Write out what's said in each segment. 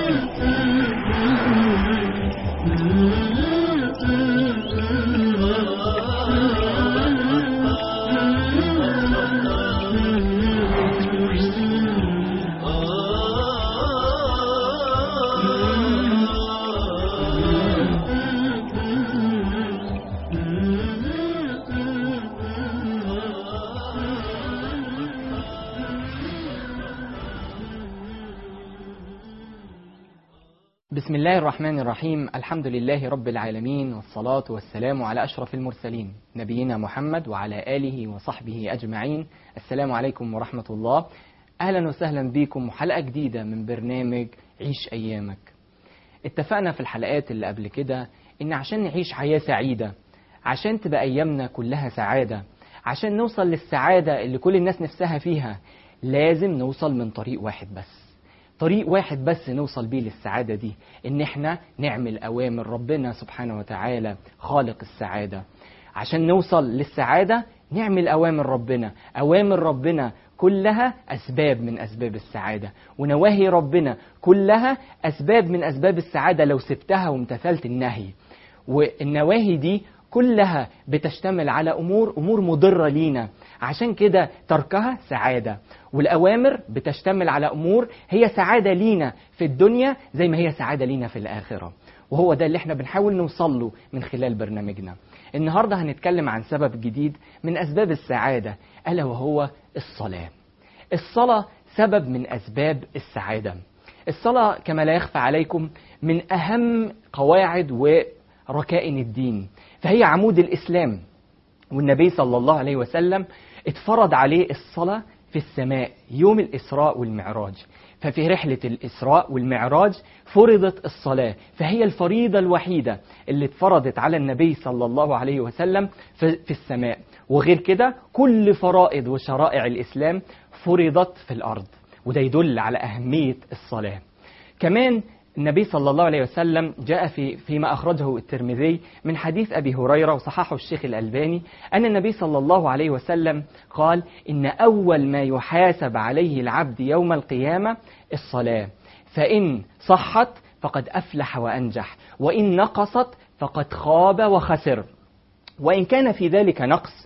بسم الله الرحمن الرحيم الحمد لله رب العالمين والصلاة والسلام على أشرف المرسلين نبينا محمد وعلى آله وصحبه أجمعين السلام عليكم ورحمة الله أهلا وسهلا بكم حلقة جديدة من برنامج عيش أيامك اتفقنا في الحلقات اللي قبل كده إن عشان نعيش حياة سعيدة عشان تبقى أيامنا كلها سعادة عشان نوصل للسعادة اللي كل الناس نفسها فيها لازم نوصل من طريق واحد بس طريق واحد بس نوصل بيه للسعادة دي إن إحنا نعمل أوامر ربنا سبحانه وتعالى خالق السعادة عشان نوصل للسعادة نعمل أوامر ربنا أوامر ربنا كلها أسباب من أسباب السعادة ونواهي ربنا كلها أسباب من أسباب السعادة لو سبتها وامتثلت النهي والنواهي دي كلها بتشتمل على امور امور مضره لينا عشان كده تركها سعاده والاوامر بتشتمل على امور هي سعاده لينا في الدنيا زي ما هي سعاده لينا في الاخره وهو ده اللي احنا بنحاول نوصل له من خلال برنامجنا النهارده هنتكلم عن سبب جديد من اسباب السعاده الا وهو الصلاه الصلاه سبب من اسباب السعاده الصلاه كما لا يخفى عليكم من اهم قواعد وركائن الدين فهي عمود الإسلام والنبي صلى الله عليه وسلم اتفرض عليه الصلاة في السماء يوم الإسراء والمعراج ففي رحلة الإسراء والمعراج فرضت الصلاة فهي الفريضة الوحيدة اللي اتفرضت على النبي صلى الله عليه وسلم في السماء وغير كده كل فرائض وشرائع الإسلام فرضت في الأرض وده يدل على أهمية الصلاة كمان النبي صلى الله عليه وسلم جاء في فيما أخرجه الترمذي من حديث أبي هريرة وصححه الشيخ الألباني أن النبي صلى الله عليه وسلم قال إن أول ما يحاسب عليه العبد يوم القيامة الصلاة فإن صحت فقد أفلح وأنجح وإن نقصت فقد خاب وخسر وإن كان في ذلك نقص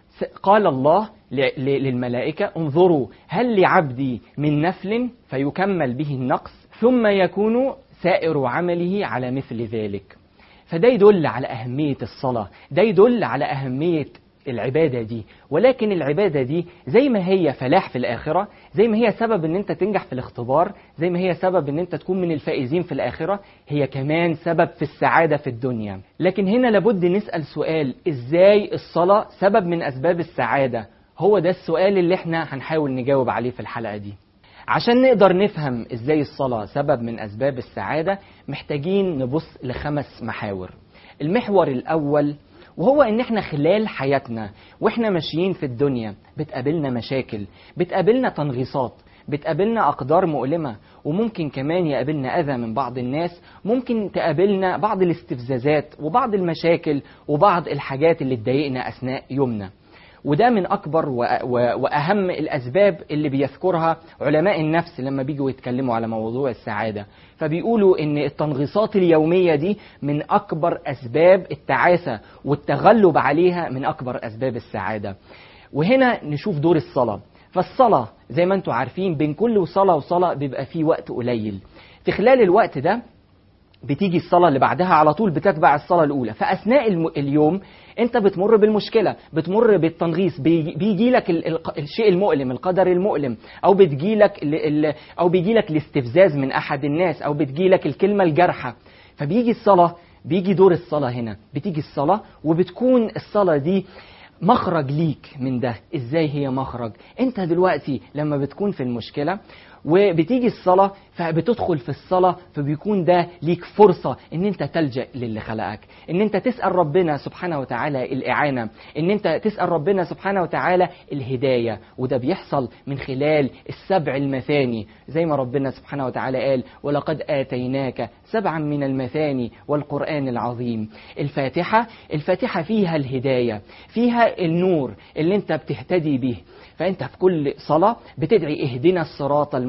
قال الله للملائكة انظروا هل لعبدي من نفل فيكمل به النقص ثم يكون سائر عمله على مثل ذلك فده يدل على أهمية الصلاة ده يدل على أهمية العبادة دي ولكن العبادة دي زي ما هي فلاح في الآخرة زي ما هي سبب ان انت تنجح في الاختبار زي ما هي سبب ان انت تكون من الفائزين في الآخرة هي كمان سبب في السعادة في الدنيا لكن هنا لابد نسأل سؤال ازاي الصلاة سبب من أسباب السعادة هو ده السؤال اللي احنا هنحاول نجاوب عليه في الحلقة دي عشان نقدر نفهم ازاي الصلاة سبب من أسباب السعادة محتاجين نبص لخمس محاور المحور الأول وهو ان احنا خلال حياتنا واحنا ماشيين في الدنيا بتقابلنا مشاكل بتقابلنا تنغيصات بتقابلنا أقدار مؤلمة وممكن كمان يقابلنا أذى من بعض الناس ممكن تقابلنا بعض الاستفزازات وبعض المشاكل وبعض الحاجات اللي تضايقنا أثناء يومنا وده من أكبر وأهم الأسباب اللي بيذكرها علماء النفس لما بيجوا يتكلموا على موضوع السعادة فبيقولوا إن التنغيصات اليومية دي من أكبر أسباب التعاسة والتغلب عليها من أكبر أسباب السعادة وهنا نشوف دور الصلاة فالصلاة زي ما انتم عارفين بين كل صلاة وصلاة بيبقى فيه وقت قليل في خلال الوقت ده بتيجي الصلاة اللي بعدها على طول بتتبع الصلاة الأولى فأثناء الم... اليوم أنت بتمر بالمشكلة بتمر بالتنغيص بيجي, بيجي لك ال... ال... الشيء المؤلم القدر المؤلم أو بتجي لك ال... ال... أو بيجي لك الاستفزاز من أحد الناس أو بتجي لك الكلمة الجارحة فبيجي الصلاة بيجي دور الصلاة هنا بتيجي الصلاة وبتكون الصلاة دي مخرج ليك من ده ازاي هي مخرج انت دلوقتي لما بتكون في المشكلة وبتيجي الصلاة فبتدخل في الصلاة فبيكون ده ليك فرصة ان انت تلجأ للي خلقك ان انت تسأل ربنا سبحانه وتعالى الإعانة ان انت تسأل ربنا سبحانه وتعالى الهداية وده بيحصل من خلال السبع المثاني زي ما ربنا سبحانه وتعالى قال ولقد آتيناك سبعا من المثاني والقرآن العظيم الفاتحة الفاتحة فيها الهداية فيها النور اللي انت بتهتدي به فانت في كل صلاة بتدعي اهدنا الصراط المستقيم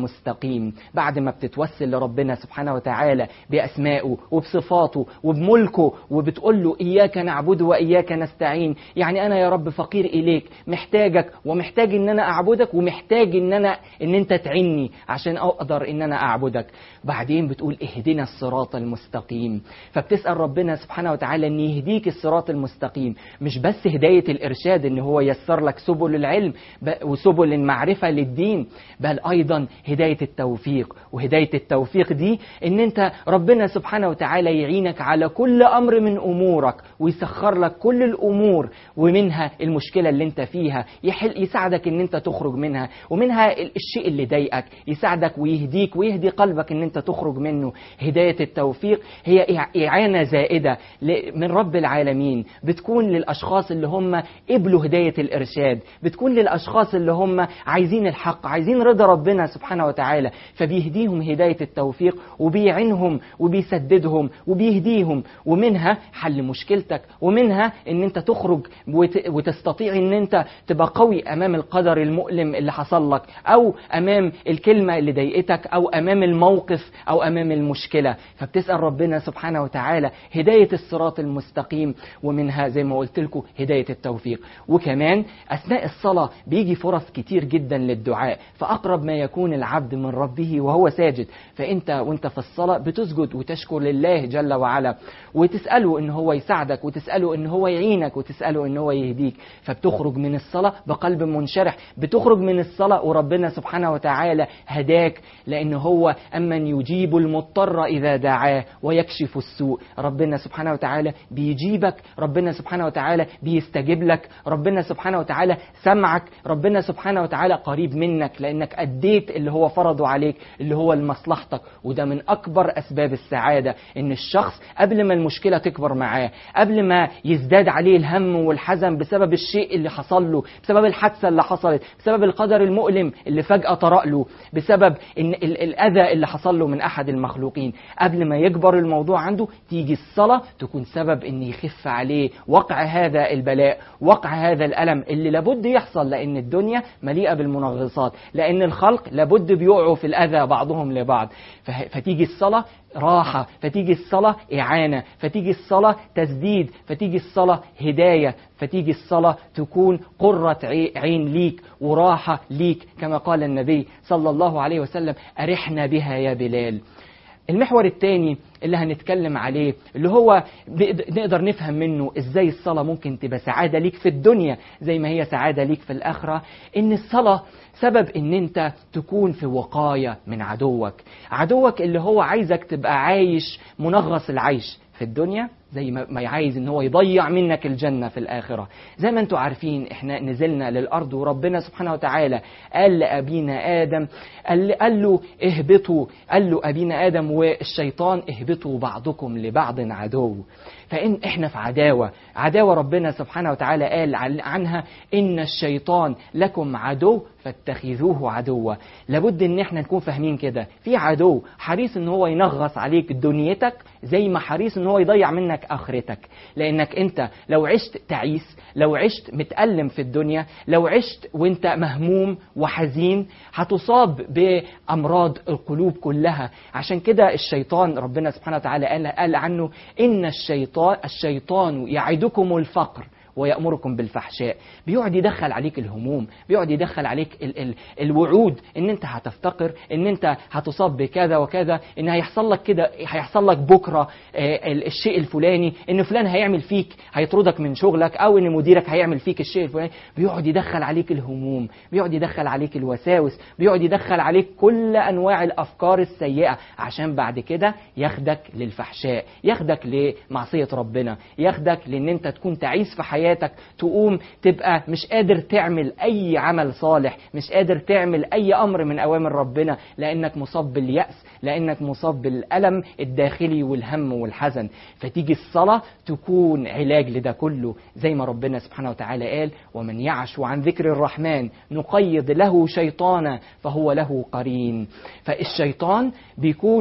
المستقيم بعد ما بتتوسل لربنا سبحانه وتعالى بأسمائه وبصفاته وبملكه وبتقول له إياك نعبد وإياك نستعين يعني أنا يا رب فقير إليك محتاجك ومحتاج إن أنا أعبدك ومحتاج إن أنا إن أنت تعني عشان أقدر إن أنا أعبدك بعدين بتقول اهدنا الصراط المستقيم فبتسأل ربنا سبحانه وتعالى أن يهديك الصراط المستقيم مش بس هداية الإرشاد أن هو يسر لك سبل العلم وسبل المعرفة للدين بل أيضا هداية التوفيق وهداية التوفيق دي أن أنت ربنا سبحانه وتعالى يعينك على كل أمر من أمورك ويسخر لك كل الأمور ومنها المشكلة اللي أنت فيها يحل يساعدك أن أنت تخرج منها ومنها الشيء اللي ضايقك يساعدك ويهديك ويهدي قلبك أن أنت تخرج منه هداية التوفيق هي إعانة زائدة من رب العالمين بتكون للأشخاص اللي هم قبلوا هداية الإرشاد بتكون للأشخاص اللي هم عايزين الحق عايزين رضا ربنا سبحانه وتعالى فبيهديهم هداية التوفيق وبيعنهم وبيسددهم وبيهديهم ومنها حل مشكلتك ومنها ان انت تخرج وتستطيع ان انت تبقى قوي امام القدر المؤلم اللي حصل لك او امام الكلمة اللي ضايقتك او امام الموقف او امام المشكلة فبتسأل ربنا سبحانه وتعالى هداية الصراط المستقيم ومنها زي ما قلت لكم هداية التوفيق وكمان اثناء الصلاة بيجي فرص كتير جدا للدعاء فاقرب ما يكون العبد من ربه وهو ساجد فانت وانت في الصلاة بتسجد وتشكر لله جل وعلا وتسأله ان هو يساعدك وتسأله ان هو يعينك وتسأله ان هو يهديك فبتخرج من الصلاة بقلب منشرح بتخرج من الصلاة وربنا سبحانه وتعالى هداك لان هو امن يجيب المضطر اذا دعاه ويكشف السوء ربنا سبحانه وتعالى بيجيبك ربنا سبحانه وتعالى بيستجيب لك ربنا سبحانه وتعالى سمعك ربنا سبحانه وتعالى قريب منك لانك اديت اللي هو فرضه عليك اللي هو لمصلحتك وده من اكبر اسباب السعاده ان الشخص قبل ما المشكله تكبر معاه قبل ما يزداد عليه الهم والحزن بسبب الشيء اللي حصل له بسبب الحادثه اللي حصلت بسبب القدر المؤلم اللي فجاه طرأ له بسبب ان الاذى اللي حصل له من احد المخلوقين قبل ما يكبر الموضوع عنده تيجي الصلاه تكون سبب ان يخف عليه وقع هذا البلاء وقع هذا الالم اللي لابد يحصل لان الدنيا مليئه بالمنغصات لان الخلق لابد بيقعوا في الاذى بعضهم لبعض فتيجي الصلاه راحة فتيجي الصلاة إعانة فتيجي الصلاة تسديد فتيجي الصلاة هداية فتيجي الصلاة تكون قرة عين ليك وراحة ليك كما قال النبي صلى الله عليه وسلم أرحنا بها يا بلال المحور الثاني اللي هنتكلم عليه اللي هو نقدر نفهم منه ازاي الصلاة ممكن تبقى سعادة ليك في الدنيا زي ما هي سعادة ليك في الآخرة ان الصلاة سبب ان انت تكون في وقاية من عدوك عدوك اللي هو عايزك تبقى عايش منغص العيش في الدنيا زي ما عايز ان هو يضيع منك الجنة في الآخرة زي ما انتم عارفين احنا نزلنا للأرض وربنا سبحانه وتعالى قال لأبينا آدم قال, قال له اهبطوا قال له أبينا آدم والشيطان اهبطوا بعضكم لبعض عدو فإن إحنا في عداوة عداوة ربنا سبحانه وتعالى قال عنها إن الشيطان لكم عدو فاتخذوه عدوا لابد ان احنا نكون فاهمين كده في عدو حريص ان هو ينغص عليك دنيتك زي ما حريص ان هو يضيع منك اخرتك لانك انت لو عشت تعيس لو عشت متألم في الدنيا لو عشت وانت مهموم وحزين هتصاب بامراض القلوب كلها عشان كده الشيطان ربنا سبحانه وتعالى قال, قال عنه ان الشيطان الشيطان يعدكم الفقر ويأمركم بالفحشاء بيقعد يدخل عليك الهموم بيقعد يدخل عليك ال ال الوعود ان انت هتفتقر ان انت هتصاب بكذا وكذا ان هيحصل لك كده هيحصل لك بكره آه الشيء الفلاني ان فلان هيعمل فيك هيطردك من شغلك او ان مديرك هيعمل فيك الشيء الفلاني بيقعد يدخل عليك الهموم بيقعد يدخل عليك الوساوس بيقعد يدخل عليك كل انواع الافكار السيئه عشان بعد كده ياخدك للفحشاء ياخدك لمعصيه ربنا ياخدك لان انت تكون تعيس في حياتك حياتك تقوم تبقى مش قادر تعمل أي عمل صالح مش قادر تعمل أي أمر من أوامر ربنا لأنك مصاب باليأس لأنك مصاب بالألم الداخلي والهم والحزن فتيجي الصلاة تكون علاج لده كله زي ما ربنا سبحانه وتعالى قال ومن يعش عن ذكر الرحمن نقيض له شيطانا فهو له قرين فالشيطان بيكون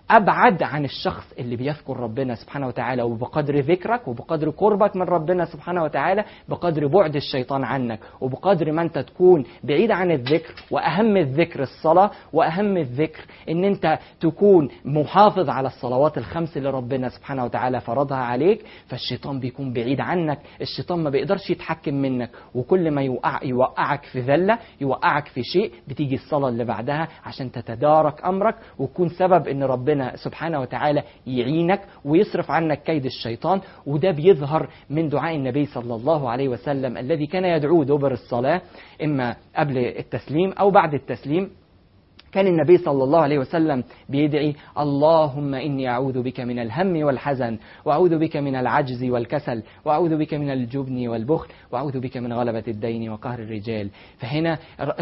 ابعد عن الشخص اللي بيذكر ربنا سبحانه وتعالى وبقدر ذكرك وبقدر قربك من ربنا سبحانه وتعالى بقدر بعد الشيطان عنك وبقدر ما انت تكون بعيد عن الذكر واهم الذكر الصلاه واهم الذكر ان انت تكون محافظ على الصلوات الخمس اللي ربنا سبحانه وتعالى فرضها عليك فالشيطان بيكون بعيد عنك الشيطان ما بيقدرش يتحكم منك وكل ما يوقع يوقعك في ذله يوقعك في شيء بتيجي الصلاه اللي بعدها عشان تتدارك امرك وتكون سبب ان ربنا سبحانه وتعالى يعينك ويصرف عنك كيد الشيطان وده بيظهر من دعاء النبي صلى الله عليه وسلم الذي كان يدعوه دبر الصلاه اما قبل التسليم او بعد التسليم كان النبي صلى الله عليه وسلم بيدعي اللهم إني أعوذ بك من الهم والحزن وأعوذ بك من العجز والكسل وأعوذ بك من الجبن والبخل وأعوذ بك من غلبة الدين وقهر الرجال فهنا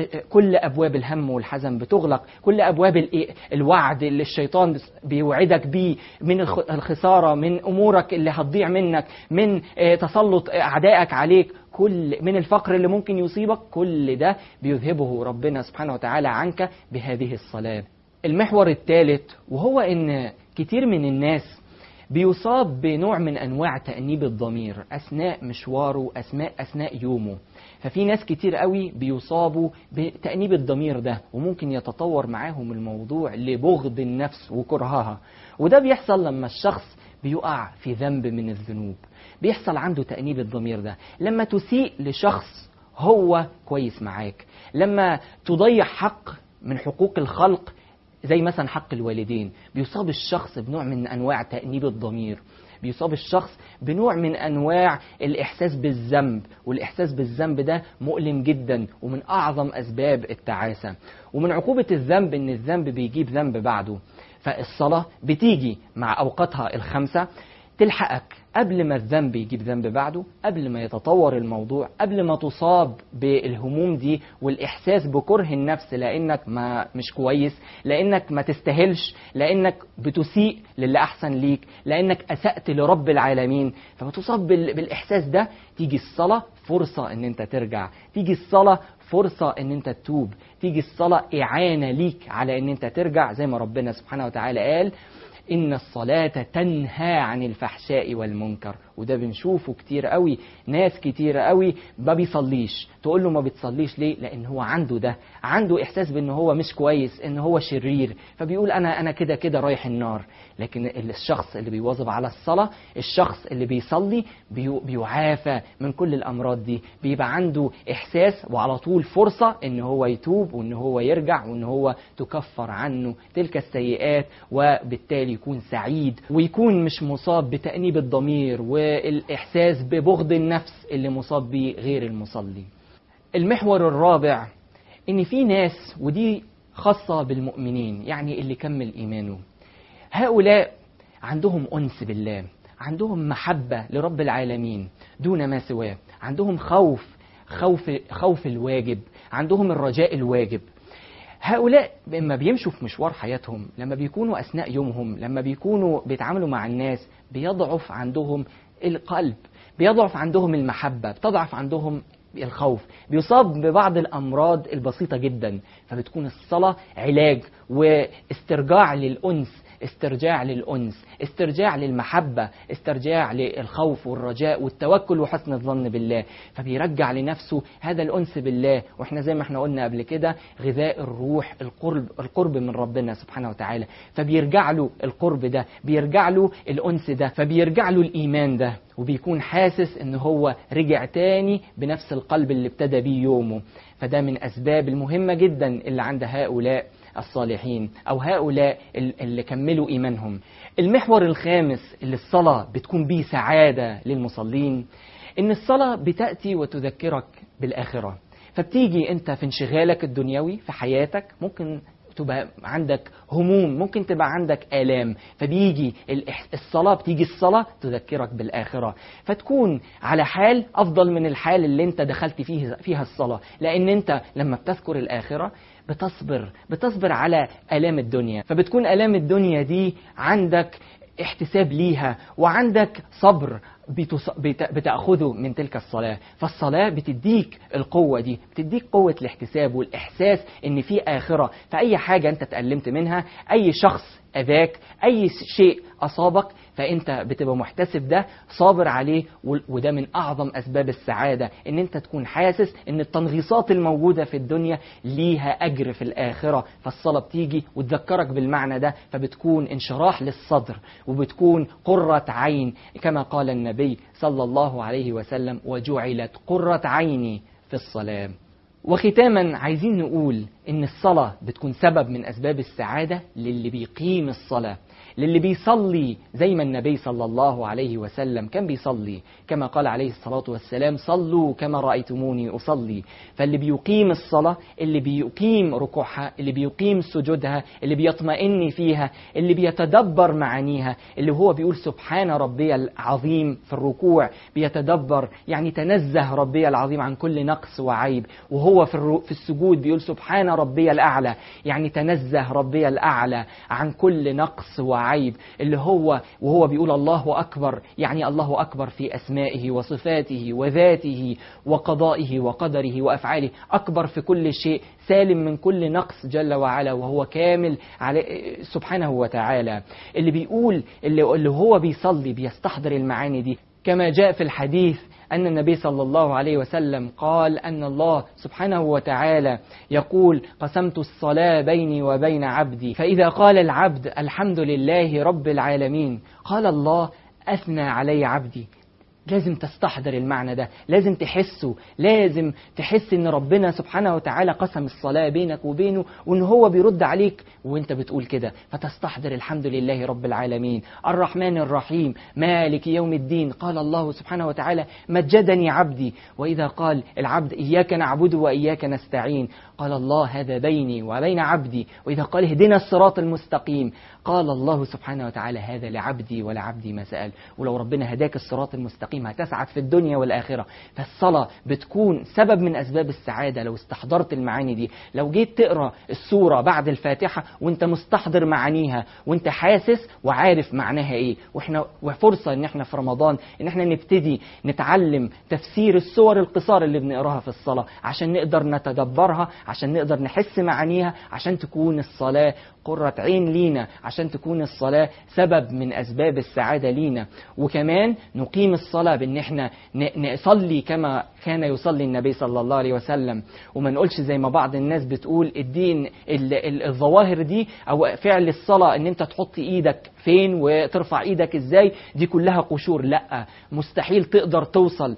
كل أبواب الهم والحزن بتغلق كل أبواب الوعد اللي الشيطان بيوعدك بيه من الخسارة من أمورك اللي هتضيع منك من تسلط أعدائك عليك كل من الفقر اللي ممكن يصيبك كل ده بيذهبه ربنا سبحانه وتعالى عنك بهذه الصلاة المحور الثالث وهو ان كتير من الناس بيصاب بنوع من انواع تأنيب الضمير اثناء مشواره اثناء اثناء يومه ففي ناس كتير قوي بيصابوا بتأنيب الضمير ده وممكن يتطور معاهم الموضوع لبغض النفس وكرهها وده بيحصل لما الشخص بيقع في ذنب من الذنوب بيحصل عنده تأنيب الضمير ده لما تسيء لشخص هو كويس معاك لما تضيع حق من حقوق الخلق زي مثلا حق الوالدين بيصاب الشخص بنوع من انواع تأنيب الضمير بيصاب الشخص بنوع من انواع الاحساس بالذنب والاحساس بالذنب ده مؤلم جدا ومن اعظم اسباب التعاسه ومن عقوبه الذنب ان الذنب بيجيب ذنب بعده فالصلاه بتيجي مع اوقاتها الخمسه تلحقك قبل ما الذنب يجيب ذنب بعده قبل ما يتطور الموضوع قبل ما تصاب بالهموم دي والإحساس بكره النفس لأنك ما مش كويس لأنك ما تستاهلش لأنك بتسيء للي أحسن ليك لأنك أسأت لرب العالمين فبتصاب بالإحساس ده تيجي الصلاة فرصة ان انت ترجع تيجي الصلاة فرصة ان انت تتوب تيجي الصلاة اعانة ليك على ان انت ترجع زي ما ربنا سبحانه وتعالى قال إن الصلاة تنهى عن الفحشاء والمنكر وده بنشوفه كتير قوي ناس كتير قوي ما بيصليش تقول له ما بتصليش ليه لأن هو عنده ده عنده إحساس بأن هو مش كويس أن هو شرير فبيقول أنا أنا كده كده رايح النار لكن الشخص اللي بيواظب على الصلاة الشخص اللي بيصلي بيو بيعافى من كل الأمراض دي بيبقى عنده إحساس وعلى طول فرصة أن هو يتوب وأن هو يرجع وأن هو تكفر عنه تلك السيئات وبالتالي يكون سعيد ويكون مش مصاب بتأنيب الضمير والإحساس ببغض النفس اللي مصاب بيه غير المصلي المحور الرابع ان في ناس ودي خاصة بالمؤمنين يعني اللي كمل إيمانه هؤلاء عندهم أنس بالله عندهم محبة لرب العالمين دون ما سواه عندهم خوف خوف خوف الواجب عندهم الرجاء الواجب هؤلاء لما بيمشوا في مشوار حياتهم لما بيكونوا أثناء يومهم لما بيكونوا بيتعاملوا مع الناس بيضعف عندهم القلب بيضعف عندهم المحبة بتضعف عندهم الخوف بيصاب ببعض الأمراض البسيطة جدا فبتكون الصلاة علاج واسترجاع للأنس استرجاع للأنس استرجاع للمحبة استرجاع للخوف والرجاء والتوكل وحسن الظن بالله فبيرجع لنفسه هذا الأنس بالله وإحنا زي ما احنا قلنا قبل كده غذاء الروح القرب, القرب من ربنا سبحانه وتعالى فبيرجع له القرب ده بيرجع له الأنس ده فبيرجع له الإيمان ده وبيكون حاسس ان هو رجع تاني بنفس القلب اللي ابتدى بيه يومه فده من أسباب المهمة جدا اللي عند هؤلاء الصالحين أو هؤلاء اللي كملوا إيمانهم المحور الخامس اللي الصلاة بتكون بيه سعادة للمصلين إن الصلاة بتأتي وتذكرك بالآخرة فبتيجي أنت في انشغالك الدنيوي في حياتك ممكن تبقى عندك هموم ممكن تبقى عندك آلام فبيجي الصلاة بتيجي الصلاة تذكرك بالآخرة فتكون على حال أفضل من الحال اللي أنت دخلت فيه فيها الصلاة لأن أنت لما بتذكر الآخرة بتصبر بتصبر على آلام الدنيا فبتكون آلام الدنيا دي عندك احتساب ليها وعندك صبر بتص- بت- بتأخذه من تلك الصلاة فالصلاة بتديك القوة دي بتديك قوة الاحتساب والإحساس إن في آخرة فأي حاجة أنت تألمت منها أي شخص أذاك أي شيء أصابك فأنت بتبقى محتسب ده صابر عليه و- وده من أعظم أسباب السعادة إن أنت تكون حاسس إن التنغيصات الموجودة في الدنيا ليها أجر في الآخرة فالصلاة بتيجي وتذكرك بالمعنى ده فبتكون انشراح للصدر وبتكون قرة عين كما قال النبي صلى الله عليه وسلم وجعلت قرة عيني في الصلاة وختاما عايزين نقول ان الصلاة بتكون سبب من اسباب السعادة للي بيقيم الصلاة للي بيصلي زي ما النبي صلى الله عليه وسلم كان بيصلي كما قال عليه الصلاة والسلام صلوا كما رأيتموني أصلي فاللي بيقيم الصلاة اللي بيقيم ركوعها اللي بيقيم سجودها اللي بيطمئن فيها اللي بيتدبر معانيها اللي هو بيقول سبحان ربي العظيم في الركوع بيتدبر يعني تنزه ربي العظيم عن كل نقص وعيب وهو في الرو- في السجود بيقول سبحان ربي الأعلى يعني تنزه ربي الأعلى عن كل نقص وعيب اللي هو وهو بيقول الله أكبر يعني الله أكبر في أسمائه وصفاته وذاته وقضائه وقدره وأفعاله أكبر في كل شيء سالم من كل نقص جل وعلا وهو كامل على سبحانه وتعالى اللي بيقول اللي, اللي هو بيصلي بيستحضر المعاني دي كما جاء في الحديث أن النبي صلى الله عليه وسلم قال أن الله سبحانه وتعالى يقول قسمت الصلاة بيني وبين عبدي فإذا قال العبد الحمد لله رب العالمين قال الله أثنى علي عبدي لازم تستحضر المعنى ده لازم تحسه لازم تحس ان ربنا سبحانه وتعالى قسم الصلاة بينك وبينه وان هو بيرد عليك وانت بتقول كده فتستحضر الحمد لله رب العالمين الرحمن الرحيم مالك يوم الدين قال الله سبحانه وتعالى مجدني عبدي واذا قال العبد اياك نعبد واياك نستعين قال الله هذا بيني وبين عبدي واذا قال اهدنا الصراط المستقيم قال الله سبحانه وتعالى هذا لعبدي ولعبدي ما سأل ولو ربنا هداك الصراط المستقيم هتسعد في الدنيا والآخرة فالصلاة بتكون سبب من أسباب السعادة لو استحضرت المعاني دي لو جيت تقرأ السورة بعد الفاتحة وانت مستحضر معانيها وانت حاسس وعارف معناها ايه واحنا وفرصة ان احنا في رمضان ان احنا نبتدي نتعلم تفسير السور القصار اللي بنقراها في الصلاة عشان نقدر نتدبرها عشان نقدر نحس معانيها عشان تكون الصلاة قرة عين لينا عشان تكون الصلاة سبب من أسباب السعادة لينا وكمان نقيم الصلاة بأن احنا ن- نصلي كما كان يصلي النبي صلى الله عليه وسلم وما نقولش زي ما بعض الناس بتقول الدين ال- ال- الظواهر دي أو فعل الصلاة أن أنت تحط إيدك فين وترفع إيدك إزاي دي كلها قشور لا مستحيل تقدر توصل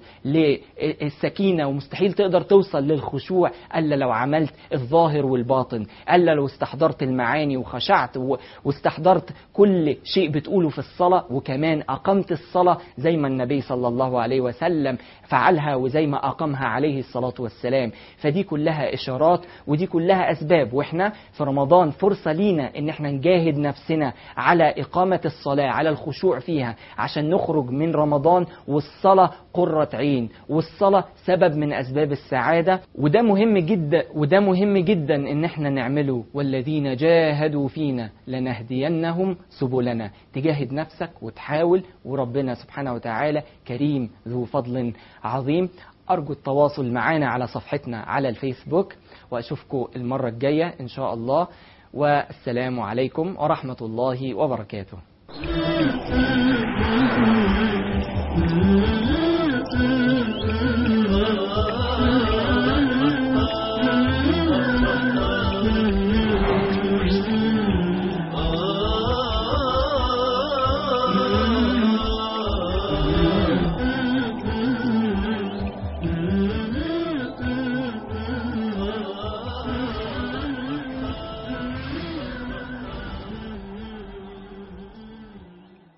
للسكينة ومستحيل تقدر توصل للخشوع ألا لو عملت الظاهر والباطن ألا لو استحضرت المعاني وخشعت و- واستحضرت كل شيء بتقوله في الصلاة وكمان أقمت الصلاة زي ما النبي صلى الله عليه وسلم فعلها وزي ما أقامها عليه الصلاة والسلام فدي كلها إشارات ودي كلها أسباب وإحنا في رمضان فرصة لينا إن إحنا نجاهد نفسنا على إقامة الصلاة على الخشوع فيها عشان نخرج من رمضان والصلاة قرة عين والصلاة سبب من أسباب السعادة وده مهم جدا وده مهم جدا إن إحنا نعمله والذين جاهدوا فينا لنهدينهم سبلنا تجاهد نفسك وتحاول وربنا سبحانه وتعالى كريم ذو فضل عظيم أرجو التواصل معنا على صفحتنا على الفيسبوك وأشوفكم المرة الجاية إن شاء الله والسلام عليكم ورحمة الله وبركاته Mm-hmm.